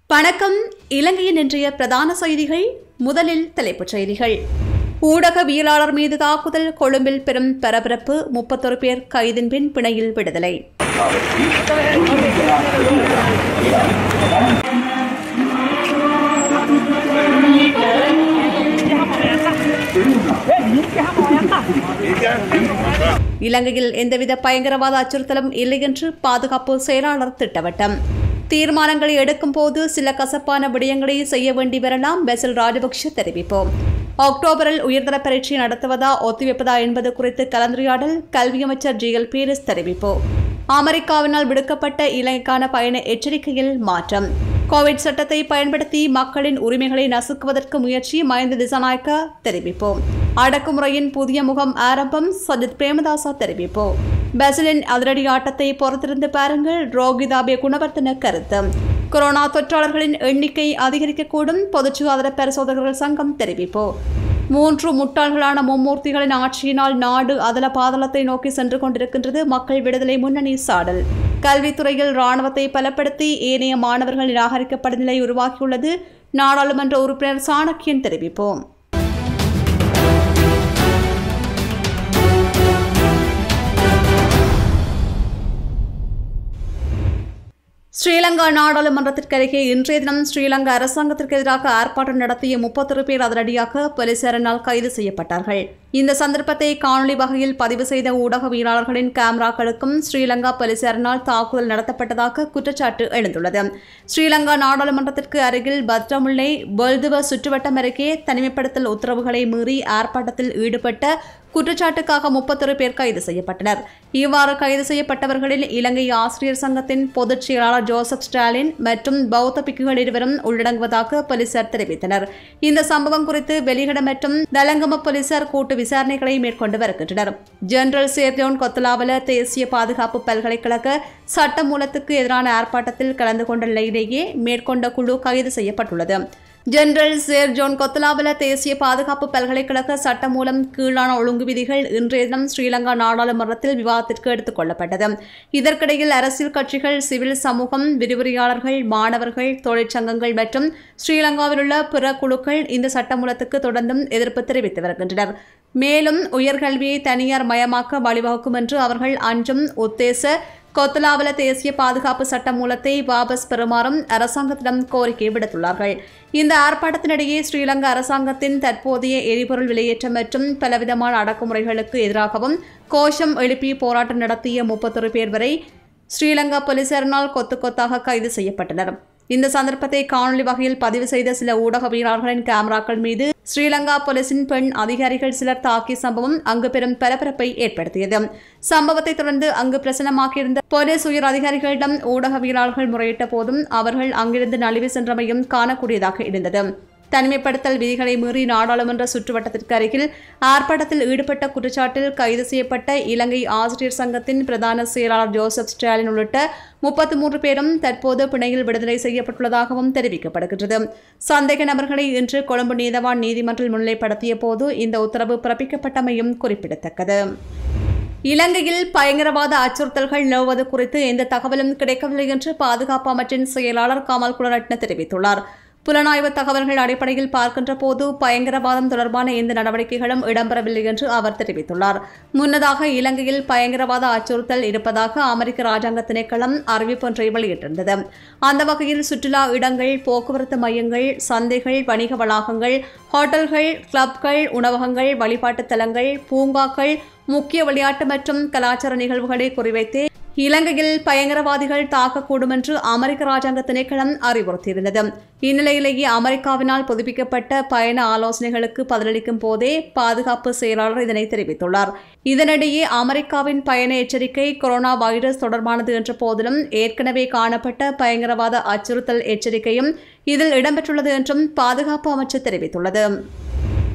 வணக்கம் இலங்கையின் இன்றைய பிரதான செய்திகள் முதலில் தலைப்புச் செய்திகள் ஊடகவியலாளர் மீது தாக்குதல் கொழும்பில் பெரும் பரபரப்பு முப்பத்தொரு பேர் கைதின் பின் பிணையில் விடுதலை இலங்கையில் எந்தவித பயங்கரவாத அச்சுறுத்தலும் இல்லை என்று பாதுகாப்பு செயலாளர் திட்டவட்டம் தீர்மானங்களை எடுக்கும் போது சில கசப்பான விடயங்களை செய்ய வேண்டி வரலாம் பெசல் ராஜபக்ஷ தெரிவிப்போம் அக்டோபரில் உயர்தர பரீட்சை நடத்துவதா ஒத்திவைப்பதா என்பது குறித்து கலந்துரையாடல் கல்வி அமைச்சர் ஜி எல் பீரிஸ் தெரிவிப்போம் அமெரிக்காவினால் விடுக்கப்பட்ட இலங்கைக்கான பயண எச்சரிக்கையில் மாற்றம் கோவிட் சட்டத்தை பயன்படுத்தி மக்களின் உரிமைகளை நசுக்குவதற்கு முயற்சி மஹிந்த திசாநாயக்க தெரிவிப்போம் அடக்குமுறையின் புதிய முகம் ஆரம்பம் சஜித் பிரேமதாசா தெரிவிப்போம் பெசலின் அதிரடி ஆட்டத்தை பொறுத்திருந்து பாருங்கள் ரோகிதாபே குணவர்த்தன கருத்து கொரோனா தொற்றாளர்களின் எண்ணிக்கை அதிகரிக்கக்கூடும் பொதுச் சுகாதார பரிசோதகர்கள் சங்கம் தெரிவிப்போ மூன்று முட்டாள்களான மும்மூர்த்திகளின் ஆட்சியினால் நாடு அதல பாதளத்தை நோக்கி சென்று கொண்டிருக்கின்றது மக்கள் விடுதலை முன்னணி சாடல் கல்வித்துறையில் ராணுவத்தை பலப்படுத்தி ஏனைய மாணவர்கள் நிராகரிக்கப்படும் நிலை உருவாக்கியுள்ளது நாடாளுமன்ற உறுப்பினர் சாணக்கியன் தெரிவிப்போம் ஸ்ரீலங்கா நாடாளுமன்றத்திற்கு அருகே இன்றைய தினம் ஸ்ரீலங்கா அரசாங்கத்திற்கு எதிராக ஆர்ப்பாட்டம் நடத்திய முப்பத்தொரு பேர் அதிரடியாக போலீசாரினால் கைது செய்யப்பட்டார்கள் இந்த சந்தர்ப்பத்தை காணொலி வகையில் பதிவு செய்த ஊடகவியலாளர்களின் கேமராக்களுக்கும் ஸ்ரீலங்கா போலீசாரினால் தாக்குதல் நடத்தப்பட்டதாக குற்றச்சாட்டு எழுந்துள்ளது ஸ்ரீலங்கா நாடாளுமன்றத்திற்கு அருகில் பத்ரமுல்லை பொல்துவ சுற்றுவட்டம் அருகே தனிமைப்படுத்தல் உத்தரவுகளை மீறி ஆர்ப்பாட்டத்தில் ஈடுபட்ட குற்றச்சாட்டுக்காக முப்பத்தொரு பேர் கைது செய்யப்பட்டனர் இவ்வாறு கைது செய்யப்பட்டவர்களில் இலங்கை ஆசிரியர் சங்கத்தின் பொதுச் செயலாளர் ஜோசப் ஸ்டாலின் மற்றும் பௌத்த பிக்குகள் இருவரும் உள்ளடங்குவதாக போலீசார் தெரிவித்தனர் இந்த சம்பவம் குறித்து வெளியிட மற்றும் தலங்கம போலீசார் கூட்டு விசாரணைகளை மேற்கொண்டு வருகின்றனர் ஜெனரல் சேர்ஜோன் கொத்தலாவல தேசிய பாதுகாப்பு பல்கலைக்கழக சட்டமூலத்துக்கு எதிரான ஆர்ப்பாட்டத்தில் கலந்து கொண்ட நிலையிலேயே மேற்கொண்ட குழு கைது செய்யப்பட்டுள்ளது ஜெனரல் சேர் ஜோன் கொத்தலாவல தேசிய பாதுகாப்பு பல்கலைக்கழக சட்டம் மூலம் கீழான ஒழுங்கு விதிகள் இன்றைய தினம் ஸ்ரீலங்கா நாடாளுமன்றத்தில் விவாதத்திற்கு எடுத்துக் கொள்ளப்பட்டது இதற்கிடையில் அரசியல் கட்சிகள் சிவில் சமூகம் விரிவுரையாளர்கள் மாணவர்கள் தொழிற்சங்கங்கள் மற்றும் ஸ்ரீலங்காவில் உள்ள பிற குழுக்கள் இந்த சட்டமூலத்துக்கு தொடர்ந்தும் எதிர்ப்பு தெரிவித்து வருகின்றனர் மேலும் உயர்கல்வியை தனியார் மயமாக்க வழிவகுக்கும் என்று அவர்கள் அஞ்சும் உத்தேச கொத்தலாவல தேசிய பாதுகாப்பு சட்ட மூலத்தை வாபஸ் பெறுமாறும் அரசாங்கத்திடம் கோரிக்கை விடுத்துள்ளார்கள் இந்த ஆர்ப்பாட்டத்தினிடையே ஸ்ரீலங்கா அரசாங்கத்தின் தற்போதைய எரிபொருள் விலையேற்றம் மற்றும் பலவிதமான அடக்குமுறைகளுக்கு எதிராகவும் கோஷம் எழுப்பி போராட்டம் நடத்திய முப்பத்தொரு பேர் வரை ஸ்ரீலங்கா போலீசாரினால் கொத்து கொத்தாக கைது செய்யப்பட்டனர் இந்த சந்தர்ப்பத்தை காணொலி வகையில் பதிவு செய்த சில ஊடகவியலாளர்களின் கேமராக்கள் மீது ஸ்ரீலங்கா போலீசின் பெண் அதிகாரிகள் சிலர் தாக்கிய சம்பவம் அங்கு பெரும் பரபரப்பை ஏற்படுத்தியது சம்பவத்தை தொடர்ந்து அங்கு பிரசனமாக்கியிருந்த போலீஸ் உயர் அதிகாரிகளிடம் ஊடகவியலாளர்கள் முறையிட்ட போதும் அவர்கள் அங்கிருந்து நழுவி சென்றமையும் காணக்கூடியதாக இருந்தது தனிமைப்படுத்தல் விதிகளை மீறி நாடாளுமன்ற சுற்றுவட்டத்திற்கு அருகில் ஆர்ப்பாட்டத்தில் ஈடுபட்ட குற்றச்சாட்டில் கைது செய்யப்பட்ட இலங்கை ஆசிரியர் சங்கத்தின் பிரதான செயலாளர் ஜோசப் ஸ்டாலின் உள்ளிட்ட முப்பத்தி மூன்று பேரும் தற்போது பிணையில் விடுதலை செய்யப்பட்டுள்ளதாகவும் தெரிவிக்கப்படுகின்றது சந்தேக நபர்களை இன்று கொழும்பு நீதவான் நீதிமன்றில் முன்னிலைப்படுத்திய போது இந்த உத்தரவு பிறப்பிக்கப்பட்டமையும் குறிப்பிடத்தக்கது இலங்கையில் பயங்கரவாத அச்சுறுத்தல்கள் நிலவுவது குறித்து எந்த தகவலும் கிடைக்கவில்லை என்று பாதுகாப்பு அமைச்சின் செயலாளர் கமல் குலரட்ன தெரிவித்துள்ளார் புலனாய்வு தகவல்கள் அடிப்படையில் பார்க்கின்ற போது பயங்கரவாதம் தொடர்பான எந்த நடவடிக்கைகளும் இடம்பெறவில்லை என்று அவர் தெரிவித்துள்ளார் முன்னதாக இலங்கையில் பயங்கரவாத அச்சுறுத்தல் இருப்பதாக அமெரிக்க ராஜாங்க திணைக்களம் அறிவிப்பொன்றை வெளியிட்டிருந்தது அந்த வகையில் சுற்றுலா இடங்கள் போக்குவரத்து மையங்கள் சந்தைகள் வணிக வளாகங்கள் ஹோட்டல்கள் கிளப்கள் உணவகங்கள் வழிபாட்டுத் தலங்கள் பூங்காக்கள் முக்கிய விளையாட்டு மற்றும் கலாச்சார நிகழ்வுகளை குறிவைத்து இலங்கையில் பயங்கரவாதிகள் தாக்கக்கூடும் என்று அமெரிக்க ராஜாங்க திணைக்களம் அறிவுறுத்தியிருந்தது இந்நிலையிலேயே அமெரிக்காவினால் புதுப்பிக்கப்பட்ட பயண ஆலோசனைகளுக்கு பதிலளிக்கும் போதே பாதுகாப்பு செயலாளர் இதனை தெரிவித்துள்ளார் இதனிடையே அமெரிக்காவின் பயண எச்சரிக்கை கொரோனா வைரஸ் தொடர்பானது என்ற போதிலும் ஏற்கனவே காணப்பட்ட பயங்கரவாத அச்சுறுத்தல் எச்சரிக்கையும் இதில் இடம்பெற்றுள்ளது என்றும் பாதுகாப்பு அமைச்சர் தெரிவித்துள்ளது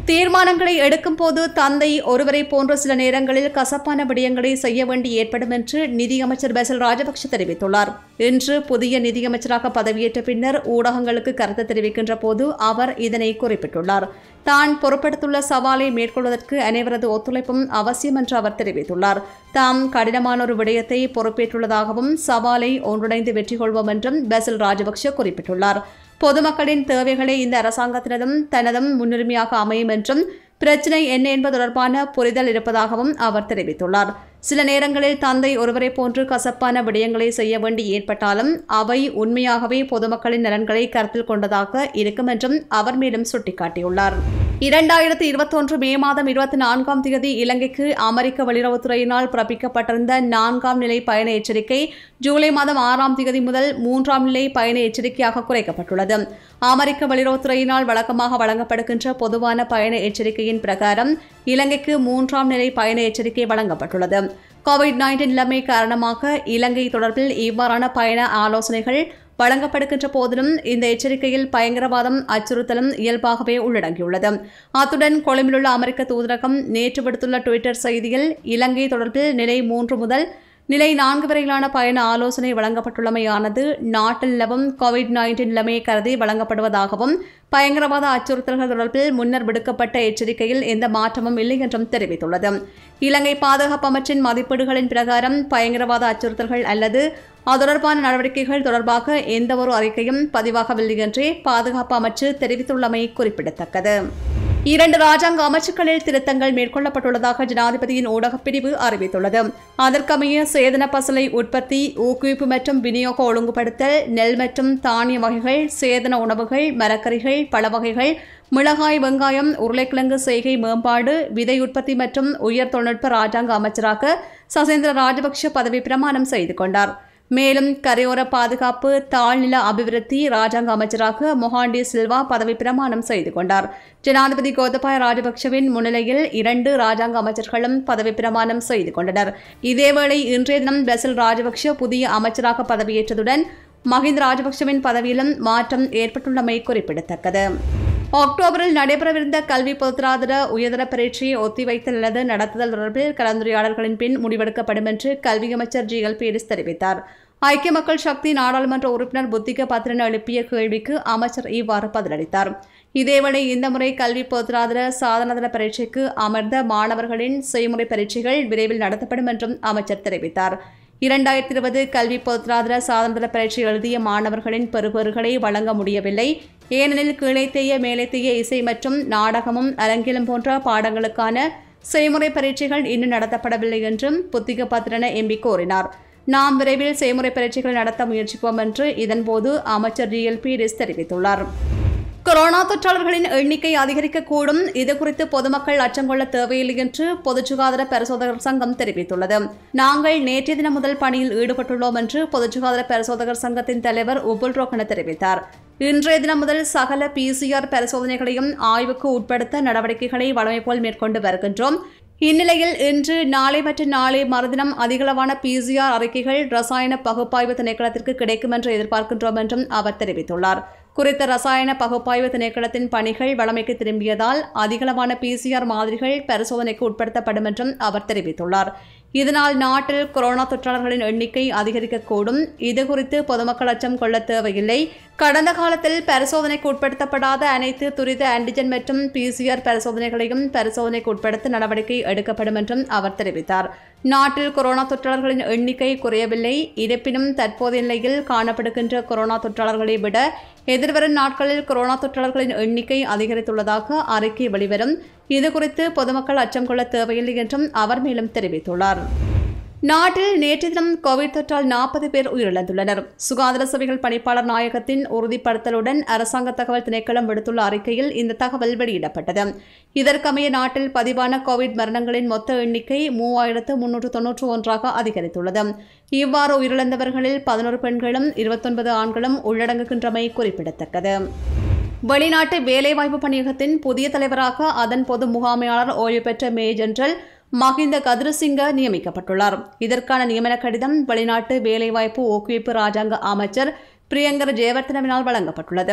தீர்மானங்களை எடுக்கும் போது தந்தை ஒருவரை போன்ற சில நேரங்களில் கசப்பான விடயங்களை செய்ய வேண்டி ஏற்படும் என்று நிதியமைச்சர் பெசல் ராஜபக்ஷ தெரிவித்துள்ளார் இன்று புதிய நிதியமைச்சராக பதவியேற்ற பின்னர் ஊடகங்களுக்கு கருத்து தெரிவிக்கின்ற போது அவர் இதனை குறிப்பிட்டுள்ளார் தான் பொறுப்பெடுத்துள்ள சவாலை மேற்கொள்வதற்கு அனைவரது ஒத்துழைப்பும் அவசியம் என்று அவர் தெரிவித்துள்ளார் தாம் கடினமான ஒரு விடயத்தை பொறுப்பேற்றுள்ளதாகவும் சவாலை ஒன்றிணைந்து வெற்றி கொள்வோம் என்றும் பெசல் ராஜபக்ஷ குறிப்பிட்டுள்ளார் பொதுமக்களின் தேவைகளை இந்த அரசாங்கத்தினதும் தனதும் முன்னுரிமையாக அமையும் என்றும் பிரச்சினை என்ன என்பது தொடர்பான புரிதல் இருப்பதாகவும் அவர் தெரிவித்துள்ளார் சில நேரங்களில் தந்தை ஒருவரை போன்று கசப்பான விடயங்களை செய்ய வேண்டி ஏற்பட்டாலும் அவை உண்மையாகவே பொதுமக்களின் நலன்களை கருத்தில் கொண்டதாக இருக்கும் என்றும் அவர் மேலும் சுட்டிக்காட்டியுள்ளார் இரண்டாயிரத்தி இருபத்தொன்று மே மாதம் இருபத்தி நான்காம் தேதி இலங்கைக்கு அமெரிக்க வெளியுறவுத்துறையினால் பிறப்பிக்கப்பட்டிருந்த நான்காம் நிலை பயண எச்சரிக்கை ஜூலை மாதம் ஆறாம் தேதி முதல் மூன்றாம் நிலை பயண எச்சரிக்கையாக குறைக்கப்பட்டுள்ளது அமெரிக்க வெளியுறவுத்துறையினால் வழக்கமாக வழங்கப்படுகின்ற பொதுவான பயண எச்சரிக்கையின் பிரகாரம் இலங்கைக்கு மூன்றாம் நிலை பயண எச்சரிக்கை வழங்கப்பட்டுள்ளது கோவிட் நைன்டீன் நிலைமை காரணமாக இலங்கை தொடர்பில் இவ்வாறான பயண ஆலோசனைகள் வழங்கப்படுகின்ற போதிலும் இந்த எச்சரிக்கையில் பயங்கரவாதம் அச்சுறுத்தலும் இயல்பாகவே உள்ளடங்கியுள்ளது அத்துடன் கொழும்பிலுள்ள அமெரிக்க தூதரகம் நேற்று விடுத்துள்ள டுவிட்டர் செய்தியில் இலங்கை தொடர்பில் நிலை மூன்று முதல் நிலை நான்கு வரையிலான பயண ஆலோசனை வழங்கப்பட்டுள்ளமையானது நாட்டில் நிலவும் கோவிட் நைன்டீன் நிலைமையை கருதி வழங்கப்படுவதாகவும் பயங்கரவாத அச்சுறுத்தல்கள் தொடர்பில் முன்னர் விடுக்கப்பட்ட எச்சரிக்கையில் எந்த மாற்றமும் இல்லை என்றும் தெரிவித்துள்ளது இலங்கை பாதுகாப்பு அமைச்சின் மதிப்பீடுகளின் பிரகாரம் பயங்கரவாத அச்சுறுத்தல்கள் அல்லது அது தொடர்பான நடவடிக்கைகள் தொடர்பாக எந்தவொரு அறிக்கையும் பதிவாகவில்லை என்றே பாதுகாப்பு அமைச்சு தெரிவித்துள்ளமை குறிப்பிடத்தக்கது இரண்டு ராஜாங்க அமைச்சுக்களில் திருத்தங்கள் மேற்கொள்ளப்பட்டுள்ளதாக ஜனாதிபதியின் ஊடகப் பிரிவு அறிவித்துள்ளது அதற்கமைய சேதன பசலை உற்பத்தி ஊக்குவிப்பு மற்றும் விநியோக ஒழுங்குபடுத்தல் நெல் மற்றும் தானிய வகைகள் சேதன உணவுகள் மரக்கறிகள் பழ வகைகள் மிளகாய் வெங்காயம் உருளைக்கிழங்கு செய்கை மேம்பாடு விதை உற்பத்தி மற்றும் உயர் தொழில்நுட்ப ராஜாங்க அமைச்சராக சசேந்திர ராஜபக்ஷ பதவி பிரமாணம் செய்து கொண்டார் மேலும் கரையோர பாதுகாப்பு தாழ்நில அபிவிருத்தி ராஜாங்க அமைச்சராக மொஹாண்டி சில்வா பதவி பிரமாணம் செய்து கொண்டார் ஜனாதிபதி கோத்தபாய ராஜபக்சவின் முன்னிலையில் இரண்டு ராஜாங்க அமைச்சர்களும் பதவி பிரமாணம் செய்து கொண்டனர் இதேவேளை இன்றைய தினம் பெசல் ராஜபக்ஷ புதிய அமைச்சராக பதவியேற்றதுடன் மஹிந்த ராஜபக்சவின் பதவியிலும் மாற்றம் ஏற்பட்டுள்ளமை குறிப்பிடத்தக்கது அக்டோபரில் நடைபெறவிருந்த கல்வி பொதுத்தராதர உயர்தர பரீட்சையை ஒத்திவைத்தல் அல்லது நடத்துதல் தொடர்பில் கலந்துரையாடல்களின் பின் முடிவெடுக்கப்படும் என்று கல்வி அமைச்சர் ஜி எல் பீரிஸ் தெரிவித்தார் ஐக்கிய மக்கள் சக்தி நாடாளுமன்ற உறுப்பினர் புத்திக பத்ரன் எழுப்பிய கேள்விக்கு அமைச்சர் இவ்வாறு பதிலளித்தார் இதேவேளை இந்த முறை கல்வி பொதுத்தராதர சாதனதர பரீட்சைக்கு அமர்ந்த மாணவர்களின் செய்முறை பரீட்சைகள் விரைவில் நடத்தப்படும் என்றும் அமைச்சர் தெரிவித்தார் இரண்டாயிரத்தி இருபது கல்வி பொதுத்தராதர சாதனதர பரீட்சை எழுதிய மாணவர்களின் பெறுபேறுகளை வழங்க முடியவில்லை ஏனெனில் கீழைத்தேய மேலைத்தேய இசை மற்றும் நாடகமும் அரங்கிலும் போன்ற பாடங்களுக்கான செய்முறை பரீட்சைகள் இன்னும் நடத்தப்படவில்லை என்றும் புத்திக பத்ரன எம்பி கூறினார் நாம் விரைவில் செய்முறை பரீட்சைகள் நடத்த முயற்சிப்போம் என்று இதன்போது அமைச்சர் ஜிஎல் பீரிஸ் தெரிவித்துள்ளார் கொரோனா தொற்றாளர்களின் எண்ணிக்கை அதிகரிக்கக்கூடும் இது குறித்து பொதுமக்கள் அச்சம் கொள்ள தேவையில்லை என்று பொது சுகாதார பரிசோதகர் சங்கம் தெரிவித்துள்ளது நாங்கள் நேற்றைய தினம் முதல் பணியில் ஈடுபட்டுள்ளோம் என்று பொது சுகாதார பரிசோதகர் சங்கத்தின் தலைவர் உபுல் ரோஹன தெரிவித்தார் இன்றைய தினம் முதல் சகல பிசிஆர் பரிசோதனைகளையும் ஆய்வுக்கு உட்படுத்த நடவடிக்கைகளை வழமை போல் மேற்கொண்டு வருகின்றோம் இந்நிலையில் இன்று நாளை மற்றும் நாளை மறுதினம் அதிகளவான பிசிஆர் அறிக்கைகள் ரசாயன பகுப்பாய்வு திணைக்களத்திற்கு கிடைக்கும் என்று எதிர்பார்க்கின்றோம் என்றும் அவர் தெரிவித்துள்ளார் குறித்த ரசாயன பகுப்பாய்வு திணைக்களத்தின் பணிகள் வழமைக்கு திரும்பியதால் அதிகளவான பிசிஆர் மாதிரிகள் பரிசோதனைக்கு உட்படுத்தப்படும் என்றும் அவர் தெரிவித்துள்ளார் இதனால் நாட்டில் கொரோனா தொற்றாளர்களின் எண்ணிக்கை அதிகரிக்கக்கூடும் இது குறித்து பொதுமக்கள் அச்சம் கொள்ள தேவையில்லை கடந்த காலத்தில் பரிசோதனைக்கு உட்படுத்தப்படாத அனைத்து துரித ஆன்டிஜன் மற்றும் பிசிஆர் பரிசோதனைகளையும் பரிசோதனைக்கு உட்படுத்த நடவடிக்கை எடுக்கப்படும் என்றும் அவர் தெரிவித்தார் நாட்டில் கொரோனா தொற்றாளர்களின் எண்ணிக்கை குறையவில்லை இருப்பினும் தற்போதைய நிலையில் காணப்படுகின்ற கொரோனா தொற்றாளர்களை விட எதிர்வரும் நாட்களில் கொரோனா தொற்றாளர்களின் எண்ணிக்கை அதிகரித்துள்ளதாக அறிக்கை வெளிவரும் இதுகுறித்து பொதுமக்கள் அச்சம் கொள்ள தேவையில்லை என்றும் அவர் மேலும் தெரிவித்துள்ளார் நாட்டில் நேற்று தினம் கோவிட் தொற்றால் நாற்பது பேர் உயிரிழந்துள்ளனர் சுகாதார சேவைகள் பணிப்பாளர் நாயகத்தின் உறுதிப்படுத்தலுடன் அரசாங்க தகவல் திணைக்களம் விடுத்துள்ள அறிக்கையில் இந்த தகவல் வெளியிடப்பட்டது இதற்கமைய நாட்டில் பதிவான கோவிட் மரணங்களின் மொத்த எண்ணிக்கை மூவாயிரத்து முன்னூற்று தொன்னூற்று ஒன்றாக அதிகரித்துள்ளது இவ்வாறு உயிரிழந்தவர்களில் பதினோரு பெண்களும் இருபத்தொன்பது ஆண்களும் உள்ளடங்குகின்றமை குறிப்பிடத்தக்கது வெளிநாட்டு வேலைவாய்ப்பு பணியகத்தின் புதிய தலைவராக அதன் பொது முகாமையாளர் ஓய்வு பெற்ற மேஜர் ஜெனரல் மஹிந்த கதிரசிங்க நியமிக்கப்பட்டுள்ளார் இதற்கான நியமன கடிதம் வெளிநாட்டு வேலைவாய்ப்பு ஊக்குவிப்பு ராஜாங்க அமைச்சர் பிரியங்கர ஜெயவர்த்தனவினால் வழங்கப்பட்டுள்ளது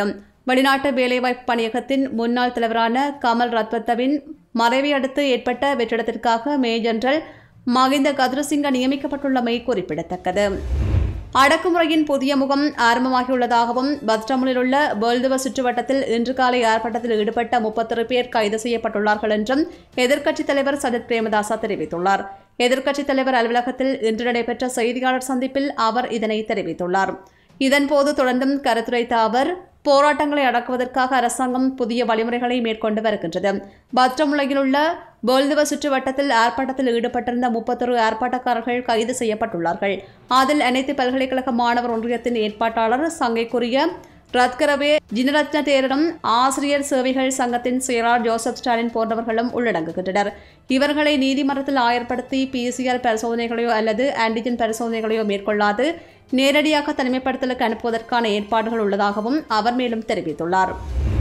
வெளிநாட்டு வேலைவாய்ப்பு பணியகத்தின் முன்னாள் தலைவரான கமல் ரத்வத்தவின் மறைவை அடுத்து ஏற்பட்ட வெற்றிடத்திற்காக மேஜெனரல் மகிந்த கதுரசிங்க நியமிக்கப்பட்டுள்ளமை குறிப்பிடத்தக்கது அடக்குமுறையின் புதிய முகம் ஆரம்பமாகியுள்ளதாகவும் பத்ரமுலில் உள்ள வேல்துவ சுற்றுவட்டத்தில் இன்று காலை ஆர்ப்பாட்டத்தில் ஈடுபட்ட முப்பத்தொரு பேர் கைது செய்யப்பட்டுள்ளார்கள் என்றும் எதிர்க்கட்சித் தலைவர் சஜித் பிரேமதாசா தெரிவித்துள்ளார் எதிர்க்கட்சித் தலைவர் அலுவலகத்தில் இன்று நடைபெற்ற செய்தியாளர் சந்திப்பில் அவர் இதனை தெரிவித்துள்ளார் இதன்போது தொடர்ந்தும் கருத்துரைத்த அவர் போராட்டங்களை அடக்குவதற்காக அரசாங்கம் புதிய வழிமுறைகளை மேற்கொண்டு வருகின்றது பத்ரமுலையில் உள்ள போல்துவ சுற்றுவட்டத்தில் ஆர்ப்பாட்டத்தில் ஈடுபட்டிருந்த முப்பத்தொரு ஆர்ப்பாட்டக்காரர்கள் கைது செய்யப்பட்டுள்ளார்கள் அதில் அனைத்து பல்கலைக்கழக மாணவர் ஒன்றியத்தின் ஏற்பாட்டாளர் சங்கைக்குரிய ரத்கரவே ஜினரத்ன தேரரும் ஆசிரியர் சேவைகள் சங்கத்தின் செயலாளர் ஜோசப் ஸ்டாலின் போன்றவர்களும் உள்ளடங்குகின்றனர் இவர்களை நீதிமன்றத்தில் ஆயர்படுத்தி பிசிஆர் பரிசோதனைகளையோ அல்லது ஆன்டிஜென் பரிசோதனைகளையோ மேற்கொள்ளாது நேரடியாக தனிமைப்படுத்தலுக்கு அனுப்புவதற்கான ஏற்பாடுகள் உள்ளதாகவும் அவர் மேலும் தெரிவித்துள்ளார்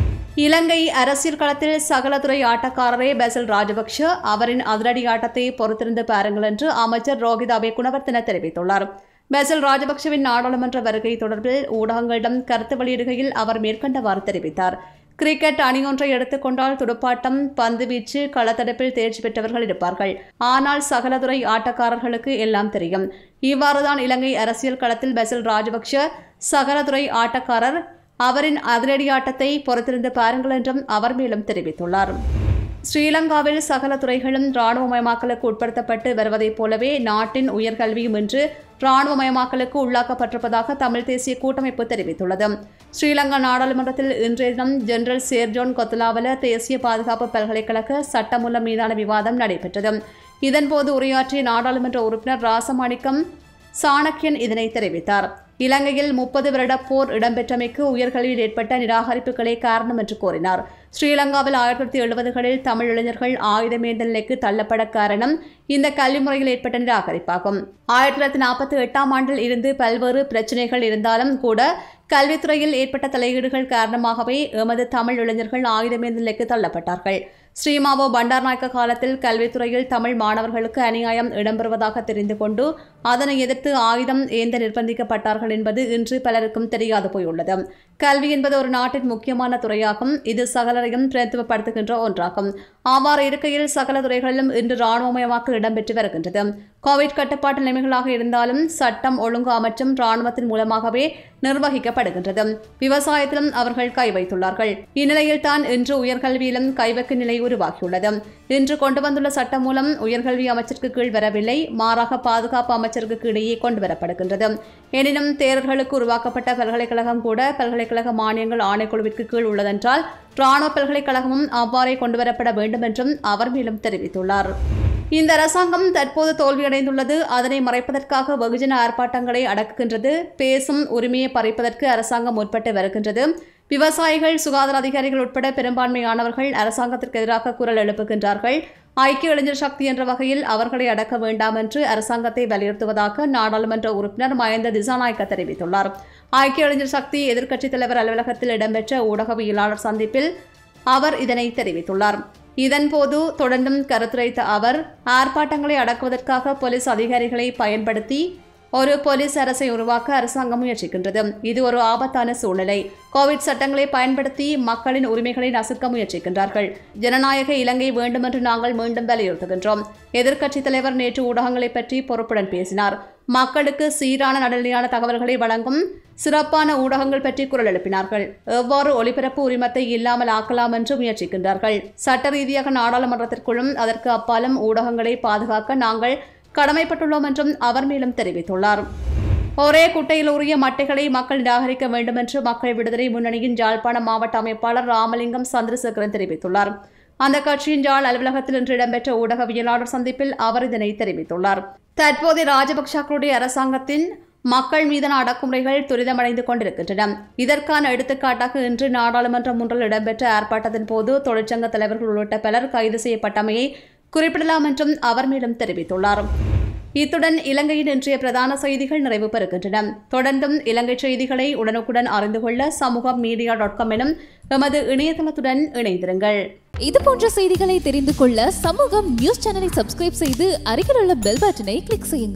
இலங்கை அரசியல் களத்தில் சகலதுறை ஆட்டக்காரரே பெசல் ராஜபக்ஷ அவரின் அதிரடி ஆட்டத்தை பொறுத்திருந்து பாருங்கள் என்று அமைச்சர் ரோஹித் அபே குணவர்த்தன தெரிவித்துள்ளார் பெசல் ராஜபக்ஷவின் நாடாளுமன்ற வருகை தொடர்பில் ஊடகங்களிடம் கருத்து வெளியிடுகையில் அவர் மேற்கண்டவாறு தெரிவித்தார் கிரிக்கெட் அணியொன்றை எடுத்துக்கொண்டால் துடுப்பாட்டம் பந்துவீச்சு களத்தடுப்பில் தேர்ச்சி பெற்றவர்கள் இருப்பார்கள் ஆனால் சகலதுறை ஆட்டக்காரர்களுக்கு எல்லாம் தெரியும் இவ்வாறுதான் இலங்கை அரசியல் களத்தில் பெசல் ராஜபக்ஷ சகலதுறை ஆட்டக்காரர் அவரின் அதிரடி ஆட்டத்தை பொறுத்திருந்து பாருங்கள் என்றும் அவர் மேலும் தெரிவித்துள்ளார் ஸ்ரீலங்காவில் சகல துறைகளும் இராணுவமயமாக்கலுக்கு உட்படுத்தப்பட்டு வருவதைப் போலவே நாட்டின் உயர்கல்வியும் இன்று இராணுவமயமாக்கலுக்கு உள்ளாக்கப்பட்டிருப்பதாக தமிழ் தேசிய கூட்டமைப்பு தெரிவித்துள்ளது ஸ்ரீலங்கா நாடாளுமன்றத்தில் இன்றைய தினம் ஜெனரல் சேர்ஜோன் கொத்தலாவல தேசிய பாதுகாப்பு பல்கலைக்கழக சட்டமூலம் மீதான விவாதம் நடைபெற்றது இதன்போது உரையாற்றிய நாடாளுமன்ற உறுப்பினர் ராசமாணிக்கம் சாணக்கியன் இதனை தெரிவித்தார் இலங்கையில் முப்பது வருட போர் இடம்பெற்றமைக்கு உயர்கல்வியில் ஏற்பட்ட நிராகரிப்புகளே காரணம் என்று கூறினார் ஸ்ரீலங்காவில் ஆயிரத்தி தொள்ளாயிரத்தி எழுபதுகளில் தமிழ் இளைஞர்கள் ஆயுதமேந்த நிலைக்கு தள்ளப்பட காரணம் இந்த கல்வி முறையில் ஏற்பட்ட நிராகரிப்பாகும் ஆயிரத்தி தொள்ளாயிரத்தி நாற்பத்தி எட்டாம் ஆண்டில் இருந்து பல்வேறு பிரச்சனைகள் இருந்தாலும் கூட கல்வித்துறையில் ஏற்பட்ட தலையீடுகள் காரணமாகவே எமது தமிழ் இளைஞர்கள் ஆயுதமேந்த நிலைக்கு தள்ளப்பட்டார்கள் ஸ்ரீமாவோ பண்டார்நாயக்க காலத்தில் கல்வித்துறையில் தமிழ் மாணவர்களுக்கு அநியாயம் இடம்பெறுவதாக தெரிந்து கொண்டு அதனை எதிர்த்து ஆயுதம் ஏந்த நிர்பந்திக்கப்பட்டார்கள் என்பது இன்று பலருக்கும் தெரியாது போயுள்ளது கல்வி என்பது ஒரு நாட்டின் முக்கியமான துறையாகும் இது சகலரையும் பிரதித்துவப்படுத்துகின்ற ஒன்றாகும் அவ்வாறு இருக்கையில் சகல துறைகளிலும் இன்று இராணுவமயமாக்கல் இடம்பெற்று வருகின்றது கோவிட் கட்டுப்பாட்டு நிலைமைகளாக இருந்தாலும் சட்டம் ஒழுங்கு அமைச்சும் இராணுவத்தின் மூலமாகவே நிர்வகிக்கப்படுகின்றது விவசாயத்திலும் அவர்கள் கை வைத்துள்ளார்கள் இந்நிலையில் தான் இன்று உயர்கல்வியிலும் கைவைக்கும் நிலை உருவாகியுள்ளது இன்று கொண்டு வந்துள்ள சட்டம் மூலம் உயர்கல்வி அமைச்சருக்கு கீழ் வரவில்லை மாறாக பாதுகாப்பு அமைச்சருக்கு இடையே கொண்டு வரப்படுகின்றது எனினும் தேர்தல்களுக்கு உருவாக்கப்பட்ட பல்கலைக்கழகம் கூட பல்கலைக்கழக மானியங்கள் ஆணைக்குழுவிற்கு கீழ் உள்ளதென்றால் ராணுவ பல்கலைக்கழகமும் அவ்வாறே கொண்டுவரப்பட வேண்டும் என்றும் அவர் மேலும் தெரிவித்துள்ளார் இந்த அரசாங்கம் தற்போது தோல்வியடைந்துள்ளது அதனை மறைப்பதற்காக வெகுஜன ஆர்ப்பாட்டங்களை அடக்குகின்றது பேசும் உரிமையை பறிப்பதற்கு அரசாங்கம் முற்பட்டு வருகின்றது விவசாயிகள் சுகாதார அதிகாரிகள் உட்பட பெரும்பான்மையானவர்கள் அரசாங்கத்திற்கு எதிராக குரல் எழுப்புகின்றார்கள் ஐக்கிய இளைஞர் சக்தி என்ற வகையில் அவர்களை அடக்க வேண்டாம் என்று அரசாங்கத்தை வலியுறுத்துவதாக நாடாளுமன்ற உறுப்பினர் மயந்த திசாநாயக்க தெரிவித்துள்ளார் ஐக்கிய இளைஞர் சக்தி எதிர்க்கட்சித் தலைவர் அலுவலகத்தில் இடம்பெற்ற ஊடகவியலாளர் சந்திப்பில் அவர் இதனை தெரிவித்துள்ளார் இதன்போது தொடர்ந்தும் கருத்துரைத்த அவர் ஆர்ப்பாட்டங்களை அடக்குவதற்காக போலீஸ் அதிகாரிகளை பயன்படுத்தி ஒரு போலீஸ் அரசை உருவாக்க அரசாங்கம் முயற்சிக்கின்றது இது ஒரு ஆபத்தான சூழ்நிலை கோவிட் சட்டங்களை பயன்படுத்தி மக்களின் உரிமைகளை நசுக்க முயற்சிக்கின்றார்கள் ஜனநாயக இலங்கை வேண்டுமென்று நாங்கள் மீண்டும் வலியுறுத்துகின்றோம் எதிர்க்கட்சித் தலைவர் நேற்று ஊடகங்களை பற்றி பொறுப்புடன் பேசினார் மக்களுக்கு சீரான நடுநிலையான தகவல்களை வழங்கும் சிறப்பான ஊடகங்கள் பற்றி குரல் எழுப்பினார்கள் எவ்வாறு ஒலிபரப்பு உரிமத்தை இல்லாமல் ஆக்கலாம் என்று முயற்சிக்கின்றார்கள் சட்ட ரீதியாக நாடாளுமன்றத்திற்குள்ளும் அதற்கு அப்பாலும் ஊடகங்களை பாதுகாக்க நாங்கள் கடமைப்பட்டுள்ளோம் என்றும் அவர் மேலும் தெரிவித்துள்ளார் ஒரே குட்டையில் உரிய மட்டைகளை மக்கள் நிராகரிக்க வேண்டும் என்று மக்கள் விடுதலை முன்னணியின் யாழ்ப்பாண மாவட்ட அமைப்பாளர் ராமலிங்கம் சந்திரசேகரன் தெரிவித்துள்ளார் அந்த கட்சியின் யாழ் அலுவலகத்தில் இன்று இடம்பெற்ற ஊடகவியலாளர் சந்திப்பில் அவர் இதனை தெரிவித்துள்ளார் தற்போதைய ராஜபக்சாக்களுடைய அரசாங்கத்தின் மக்கள் மீதான அடக்குமுறைகள் துரிதமடைந்து கொண்டிருக்கின்றன இதற்கான எடுத்துக்காட்டாக இன்று நாடாளுமன்றம் ஒன்றில் இடம்பெற்ற ஆர்ப்பாட்டத்தின் போது தொழிற்சங்க தலைவர்கள் உள்ளிட்ட பலர் கைது செய்யப்பட்டமையை குறிப்பிடலாம் என்றும் அவர் மேலும் தெரிவித்துள்ளார் இத்துடன் இலங்கையின் இன்றைய பிரதான செய்திகள் நிறைவு பெறுகின்றன தொடர்ந்தும் இலங்கை செய்திகளை உடனுக்குடன் அறிந்து கொள்ள சமூகம் மீடியா டாட் காம் எனும் எமது இணையதளத்துடன் இணைந்திருங்கள் இது போன்ற செய்திகளை தெரிந்து கொள்ள சமூகம் நியூஸ் சேனலை சப்ஸ்கிரைப் செய்து அருகில் உள்ள பெல் பட்டனை கிளிக் செய்யுங்கள்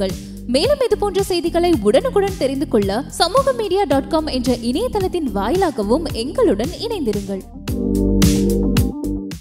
மேலும் இது போன்ற செய்திகளை உடனுக்குடன் தெரிந்து கொள்ள சமூக மீடியா டாட் காம் என்ற இணையதளத்தின் வாயிலாகவும் எங்களுடன் இணைந்திருங்கள்